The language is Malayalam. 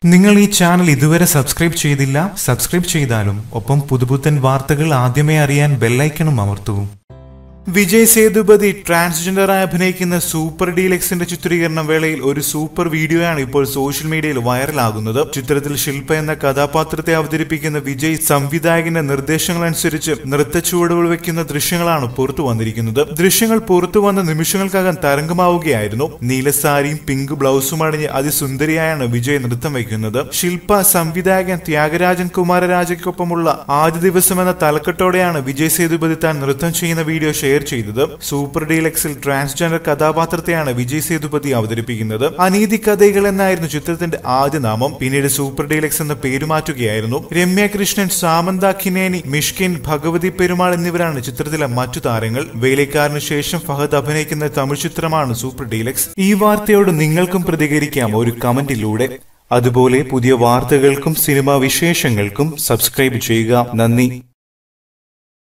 നിങ്ങൾ ഈ ചാനൽ ഇതുവരെ സബ്സ്ക്രൈബ് ചെയ്തില്ല സബ്സ്ക്രൈബ് ചെയ്താലും ഒപ്പം പുതുപുത്തൻ വാർത്തകൾ ആദ്യമേ അറിയാൻ ബെല്ലൈക്കണും അമർത്തൂ വിജയ് സേതുപതി ട്രാൻസ്ജെൻഡറായി അഭിനയിക്കുന്ന സൂപ്പർ ഡീലക്സിന്റെ ചിത്രീകരണ വേളയിൽ ഒരു സൂപ്പർ വീഡിയോയാണ് ഇപ്പോൾ സോഷ്യൽ മീഡിയയിൽ വൈറലാകുന്നത് ചിത്രത്തിൽ ശില്പ എന്ന കഥാപാത്രത്തെ അവതരിപ്പിക്കുന്ന വിജയ് സംവിധായകന്റെ നിർദ്ദേശങ്ങൾ അനുസരിച്ച് നൃത്ത ചുവടുകൾ വെക്കുന്ന ദൃശ്യങ്ങളാണ് പുറത്തു വന്നിരിക്കുന്നത് ദൃശ്യങ്ങൾ പുറത്തു വന്ന നിമിഷങ്ങൾക്കകം തരംഗമാവുകയായിരുന്നു നീലസാരിയും പിങ്ക് ബ്ലൗസും അണിഞ്ഞ് അതിസുന്ദരിയായാണ് വിജയ് നൃത്തം വയ്ക്കുന്നത് ശില്പ സംവിധായകൻ ത്യാഗരാജൻ കുമാരരാജയ്ക്കൊപ്പമുള്ള ആദ്യ ദിവസം എന്ന തലക്കെട്ടോടെയാണ് വിജയ് സേതുപതി താൻ നൃത്തം ചെയ്യുന്ന വീഡിയോ ഷെയർ ചെയ്തത് സൂപ്പർ ഡീലക്സിൽ ട്രാൻസ്ജെൻഡർ കഥാപാത്രത്തെയാണ് വിജയ് സേതുപതി അവതരിപ്പിക്കുന്നത് അനീതി കഥകൾ എന്നായിരുന്നു ചിത്രത്തിന്റെ ആദ്യ നാമം പിന്നീട് സൂപ്പർ ഡീലക്സ് എന്ന പേര് മാറ്റുകയായിരുന്നു രമ്യ കൃഷ്ണൻ സാമന്ത ഖിനേനി മിഷ്കിൻ ഭഗവതി പെരുമാൾ എന്നിവരാണ് ചിത്രത്തിലെ മറ്റു താരങ്ങൾ വേലക്കാരന് ശേഷം ഫഹദ് അഭിനയിക്കുന്ന തമിഴ് ചിത്രമാണ് സൂപ്പർ ഡീലക്സ് ഈ വാർത്തയോട് നിങ്ങൾക്കും പ്രതികരിക്കാം ഒരു കമന്റിലൂടെ അതുപോലെ പുതിയ വാർത്തകൾക്കും സിനിമാ വിശേഷങ്ങൾക്കും സബ്സ്ക്രൈബ് ചെയ്യുക നന്ദി